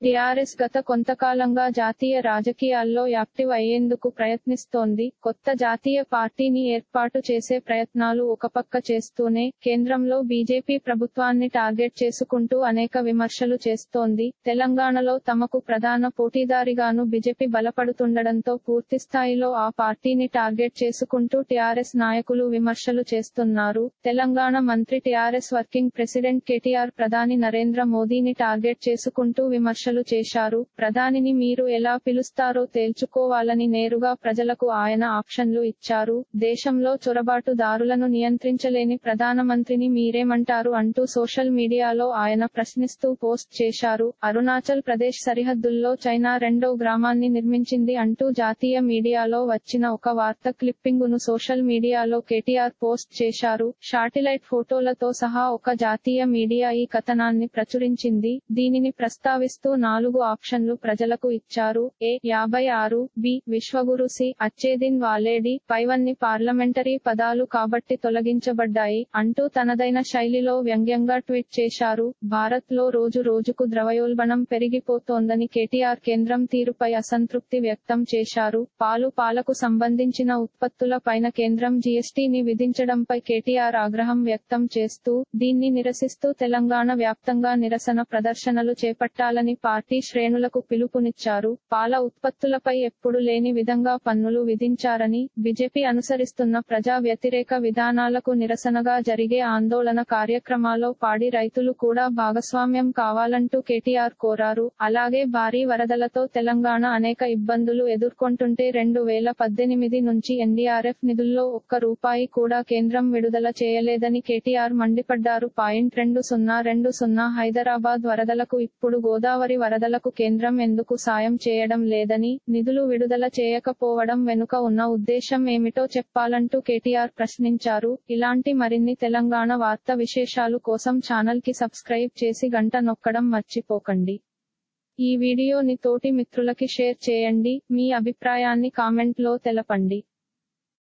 TRS గత కొంతకాలంగా జాతీయ రాజకీయాల్లో యాక్టివ్ అయ్యేందుకు ప్రయత్నిస్తోంది కొత్త జాతీయ పార్టీని ఏర్పాటు చేసే ప్రయత్నాలు ఒకపక్క చేస్తూనే కేంద్రంలో బీజేపీ ప్రభుత్వాన్ని టార్గెట్ చేసుకుంటూ అనేక విమర్శలు చేస్తోంది తెలంగాణలో తమకు ప్రధాన పోటీదారిగాను బీజేపీ బలపడుతుండడంతో పూర్తిస్థాయిలో ఆ పార్టీని టార్గెట్ చేసుకుంటూ టీఆర్ఎస్ నాయకులు విమర్శలు చేస్తున్నారు తెలంగాణ మంత్రి టీఆర్ఎస్ వర్కింగ్ ప్రెసిడెంట్ కేటీఆర్ ప్రధాని నరేంద్ర మోదీని టార్గెట్ చేసుకుంటూ విమర్శలు చేశారు ప్రధానిని మీరు ఎలా పిలుస్తారో తేల్చుకోవాలని నేరుగా ప్రజలకు ఆయన ఆప్షన్లు ఇచ్చారు దేశంలో చొరబాటుదారులను నియంత్రించలేని ప్రధానమంత్రిని మీరేమంటారు అంటూ సోషల్ మీడియాలో ఆయన ప్రశ్నిస్తూ పోస్ట్ చేశారు అరుణాచల్ ప్రదేశ్ సరిహద్దుల్లో చైనా రెండో గ్రామాన్ని నిర్మించింది అంటూ జాతీయ మీడియాలో వచ్చిన ఒక వార్త క్లిప్పింగును సోషల్ మీడియాలో కేటీఆర్ పోస్ట్ చేశారు శాటిలైట్ ఫోటోలతో సహా ఒక జాతీయ మీడియా ఈ కథనాన్ని ప్రచురించింది దీనిని ప్రస్తావిస్తూ నాలుగు ఆప్షన్లు ప్రజలకు ఇచ్చారు ఏ యాభై ఆరు బి విశ్వగురు సి అచ్చేదిన్ వాలేడి పైవన్ని పార్లమెంటరీ పదాలు కాబట్టి తొలగించబడ్డాయి అంటూ తనదైన శైలిలో వ్యంగ్యంగా ట్వీట్ చేశారు భారత్ లో రోజు రోజుకు ద్రవయోల్బణం పెరిగిపోతోందని కేటీఆర్ కేంద్రం తీరుపై అసంతృప్తి వ్యక్తం చేశారు పాలు పాలకు సంబంధించిన ఉత్పత్తుల పైన కేంద్రం జీఎస్టీని విధించడంపై కేటీఆర్ ఆగ్రహం వ్యక్తం చేస్తూ దీన్ని నిరసిస్తూ తెలంగాణ వ్యాప్తంగా నిరసన ప్రదర్శనలు చేపట్టాలని పార్టీ శ్రేణులకు పిలుపునిచ్చారు పాల ఉత్పత్తులపై ఎప్పుడు లేని విధంగా పన్నులు విధించారని బీజేపీ అనుసరిస్తున్న ప్రజా వ్యతిరేక విధానాలకు నిరసనగా జరిగే ఆందోళన కార్యక్రమాల్లో పాడి రైతులు కూడా భాగస్వామ్యం కావాలంటూ కేటీఆర్ కోరారు అలాగే భారీ వరదలతో తెలంగాణ అనేక ఇబ్బందులు ఎదుర్కొంటుంటే రెండు వేల పద్దెనిమిది నుంచి ఎన్డీఆర్ఎఫ్ నిధుల్లో ఒక్క రూపాయి కూడా కేంద్రం విడుదల చేయలేదని కేటీఆర్ మండిపడ్డారు పాయింట్ రెండు సున్నా రెండు సున్నా హైదరాబాద్ వరదలకు ఇప్పుడు గోదావరి వరదలకు కేంద్రం ఎందుకు సాయం చేయడం లేదని నిధులు విడుదల చేయకపోవడం వెనుక ఉన్న ఉద్దేశం ఏమిటో చెప్పాలంటూ కేటీఆర్ ప్రశ్నించారు ఇలాంటి మరిన్ని తెలంగాణ వార్త విశేషాలు కోసం ఛానల్ కి సబ్స్క్రైబ్ చేసి గంట నొక్కడం మర్చిపోకండి ఈ వీడియోని తోటి మిత్రులకి షేర్ చేయండి మీ అభిప్రాయాన్ని కామెంట్ లో తెలపండి